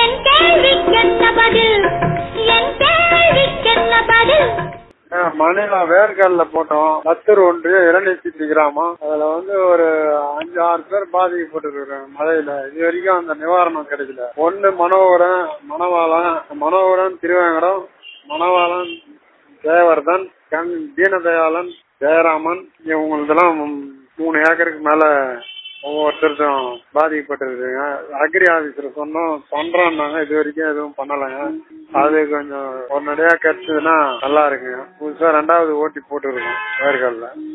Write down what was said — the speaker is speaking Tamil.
என் கேள்விக்கென்ன பதில் என் கேள்விக்கென்ன பதில் மணிலா வேர்கல்ல போட்டோம் லத்தூர் ஒன்றிய இளநீச்சித்தி கிராமம் அதுல வந்து ஒரு அஞ்சு ஆறு பேர் பாதிக்கப்பட்டிருக்காங்க மழையில இது வரைக்கும் அந்த நிவாரணம் கிடைக்கல ஒண்ணு மனோகரன் மணவாளன் மனோகரன் திருவேங்கடம் மணவாளன் ஜெயவர்தன் கண் தீனதயாளன் ஜெயராமன் இவங்களுதெல்லாம் மூணு ஏக்கருக்கு மேல ஒவ்வொருத்தருக்கும் பாதிக்கப்பட்டிருக்குங்க அக்ரி ஆபீசர் சொன்னோம் பண்றோம்னாங்க இது வரைக்கும் எதுவும் பண்ணலைங்க அது கொஞ்சம் உடனடியா கிடைச்சதுன்னா நல்லா இருக்குங்க புதுசா ரெண்டாவது ஓட்டி போட்டுருக்கோம் வேர்கல்ல